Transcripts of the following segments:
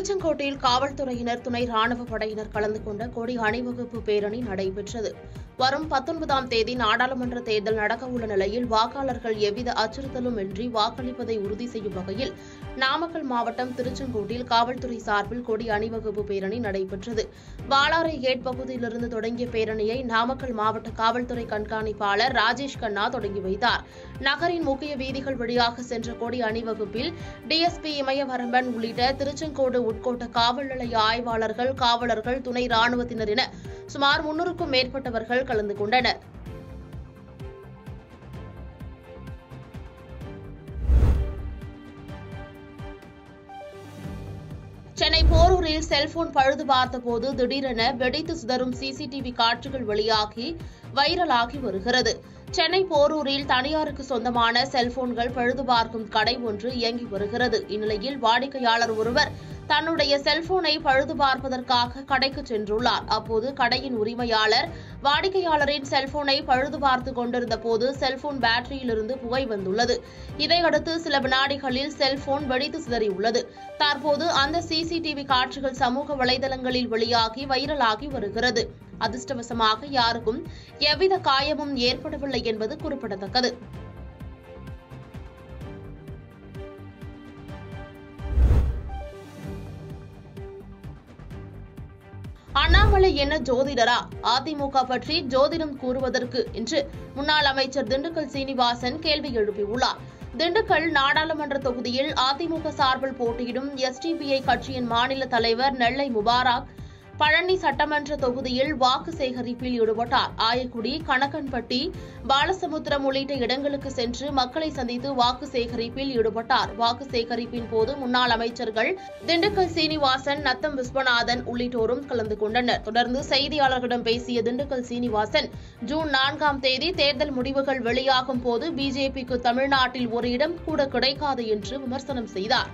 திருச்செங்கோட்டையில் காவல்துறையினர் துணை ராணுவ படையினர் கலந்து கொண்ட கொடி அணிவகுப்பு பேரணி நடைபெற்றது வரும் பத்தொன்பதாம் தேதி நாடாளுமன்ற தேர்தல் நடக்கவுள்ள நிலையில் வாக்காளர்கள் எவ்வித அச்சுறுத்தலும் இன்றி வாக்களிப்பதை உறுதி செய்யும் வகையில் நாமக்கல் மாவட்டம் திருச்செங்கோட்டில் காவல்துறை சார்பில் கொடி அணிவகுப்பு பேரணி நடைபெற்றது வாளாரை கேட் பகுதியிலிருந்து தொடங்கிய பேரணியை நாமக்கல் மாவட்ட காவல்துறை கண்காணிப்பாளர் ராஜேஷ் கண்ணா தொடங்கி வைத்தார் நகரின் முக்கிய வீதிகள் வழியாக சென்ற கொடி அணிவகுப்பில் டிஎஸ்பி இமயவரம்பன் உள்ளிட்ட திருச்செங்கோடு உட்கோட்ட காவல் நிலைய ஆய்வாளர்கள் காவலர்கள் துணை ராணுவத்தினர் என சுமார் முன்னூறுக்கும் மேற்பட்டவர்கள் கலந்து கொண்டனர் சென்னை போரூரில் செல்போன் பழுது பார்த்தபோது திடீரென வெடித்து சிதறும் சிசிடிவி காட்சிகள் வெளியாகி வைரலாகி வருகிறது சென்னை போரூரில் தனியாருக்கு சொந்தமான செல்போன்கள் பழுது பார்க்கும் கடை ஒன்று இயங்கி வருகிறது இந்நிலையில் வாடிக்கையாளர் ஒருவர் தன்னுடைய செல்போனை பழுது பார்ப்பதற்காக கடைக்கு சென்றுள்ளார் அப்போது கடையின் உரிமையாளர் வாடிக்கையாளரின் செல்போனை பழுது பார்த்து கொண்டிருந்த போது செல்போன் பேட்டரியிலிருந்து புகை வந்துள்ளது இதையடுத்து சில வினாடிகளில் செல்போன் வெடித்து சிதறியுள்ளது தற்போது அந்த சிசிடிவி காட்சிகள் சமூக வலைதளங்களில் வெளியாகி வைரலாகி வருகிறது அதிர்ஷ்டவசமாக யாருக்கும் எவ்வித காயமும் ஏற்படவில்லை என்பது குறிப்பிடத்தக்கது அண்ணாமலை என்ன ஜோதிடரா அதிமுக பற்றி ஜோதிடம் கூறுவதற்கு என்று முன்னாள் அமைச்சர் திண்டுக்கல் சீனிவாசன் கேள்வி எழுப்பியுள்ளார் திண்டுக்கல் நாடாளுமன்ற தொகுதியில் அதிமுக சார்பில் போட்டியிடும் எஸ்டிபிஐ கட்சியின் மாநில தலைவர் நெல்லை முபாரக் பழனி சட்டமன்ற தொகுதியில் வாக்கு சேகரிப்பில் ஈடுபட்டார் ஆயக்குடி கணக்கன்பட்டி பாலசமுத்திரம் உள்ளிட்ட இடங்களுக்கு சென்று மக்களை சந்தித்து வாக்கு சேகரிப்பில் ஈடுபட்டார் வாக்கு சேகரிப்பின் போது முன்னாள் அமைச்சர்கள் திண்டுக்கல் சீனிவாசன் நத்தம் விஸ்வநாதன் உள்ளிட்டோரும் கலந்து கொண்டனர் தொடர்ந்து செய்தியாளர்களிடம் பேசிய திண்டுக்கல் சீனிவாசன் ஜூன் நான்காம் தேதி தேர்தல் முடிவுகள் வெளியாகும் போது பிஜேபிக்கு தமிழ்நாட்டில் ஒரு இடம் கூட கிடைக்காது என்று விமர்சனம் செய்தார்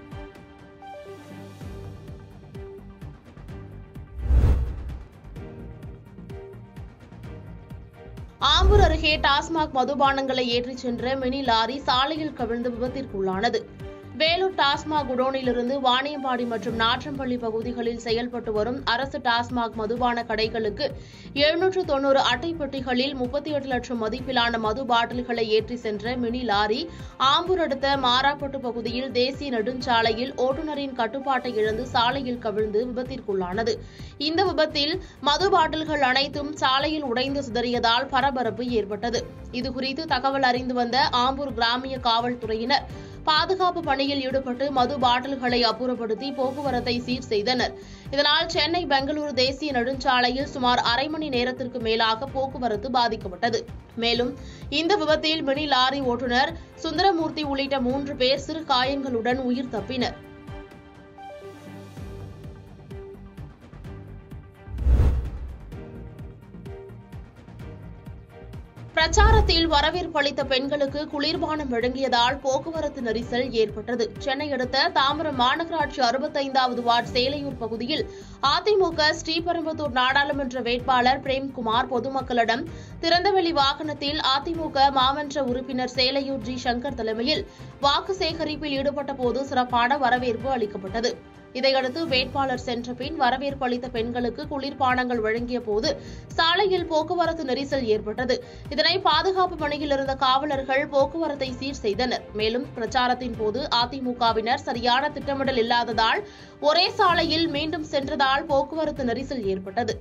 ஆம்பூர் அருகே டாஸ்மாக் மதுபானங்களை ஏற்றிச் சென்ற மினி லாரி சாலையில் கவிழ்ந்து விபத்திற்குள்ளானது வேலூர் டாஸ்மாக் குடோனிலிருந்து வாணியம்பாடி மற்றும் நாற்றம்பள்ளி பகுதிகளில் செயல்பட்டு வரும் அரசு டாஸ்மாக் மதுபான கடைகளுக்கு எழுநூற்று தொன்னூறு அட்டை பெட்டிகளில் முப்பத்தி எட்டு லட்சம் மதிப்பிலான மது பாட்டில்களை ஏற்றி சென்ற மினி லாரி ஆம்பூர் அடுத்த மாராப்பட்டு பகுதியில் தேசிய நெடுஞ்சாலையில் ஓட்டுநரின் கட்டுப்பாட்டை இழந்து சாலையில் கவிழ்ந்து விபத்திற்குள்ளானது இந்த விபத்தில் மது பாட்டில்கள் அனைத்தும் சாலையில் உடைந்து சிதறியதால் பரபரப்பு ஏற்பட்டது இதுகுறித்து தகவல் அறிந்து வந்த ஆம்பூர் கிராமிய காவல்துறையினர் பாதுகாப்பு பணியில் ஈடுபட்டு மது பாட்டில்களை அப்புறப்படுத்தி போக்குவரத்தை சீர் செய்தனர் இதனால் சென்னை பெங்களூரு தேசிய நெடுஞ்சாலையில் சுமார் அரை மணி நேரத்திற்கு மேலாக போக்குவரத்து பாதிக்கப்பட்டது மேலும் இந்த விபத்தில் மினி லாரி ஓட்டுநர் சுந்தரமூர்த்தி உள்ளிட்ட மூன்று பேர் சிறு காயங்களுடன் உயிர் தப்பினர் பிரச்சாரத்தில் வரவேற்பு அளித்த பெண்களுக்கு குளிர்பானம் வழங்கியதால் போக்குவரத்து நெரிசல் ஏற்பட்டது சென்னை அடுத்த தாம்பரம் மாநகராட்சி அறுபத்தைந்தாவது வார்டு சேலையூர் பகுதியில் அதிமுக ஸ்ரீபெரும்புதூர் நாடாளுமன்ற வேட்பாளர் பிரேம்குமார் பொதுமக்களிடம் திறந்தவெளி வாகனத்தில் அதிமுக மாமன்ற உறுப்பினர் சேலையூர் ஜி சங்கர் தலைமையில் வாக்கு சேகரிப்பில் ஈடுபட்ட போது சிறப்பான வரவேற்பு அளிக்கப்பட்டது இதையடுத்து வேட்பாளர் சென்ற பின் வரவேற்பு அளித்த பெண்களுக்கு குளிர்பானங்கள் வழங்கிய போது சாலையில் போக்குவரத்து நெரிசல் ஏற்பட்டது இதனை பாதுகாப்பு பணியில் இருந்த காவலர்கள் போக்குவரத்தை சீர் செய்தனர் மேலும் பிரச்சாரத்தின் போது அதிமுகவினர் சரியான திட்டமிடல் இல்லாததால் ஒரே சாலையில் மீண்டும் சென்றதால் போக்குவரத்து நெரிசல் ஏற்பட்டது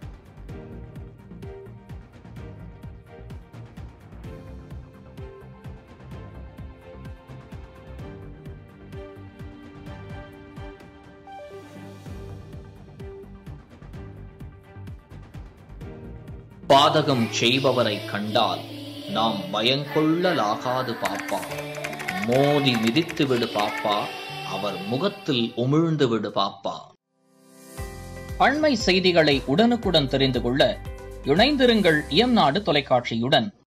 பாதகம் செய்பவரை கண்டால் நாம் பயங்கொள்ளலாகாது பாப்பா மோதி மிதித்து விடு பாப்பா அவர் முகத்தில் உமிழ்ந்து விடு பாப்பா அண்மை செய்திகளை உடனுக்குடன் தெரிந்து கொள்ள இணைந்திருங்கள் இயம்நாடு தொலைக்காட்சியுடன்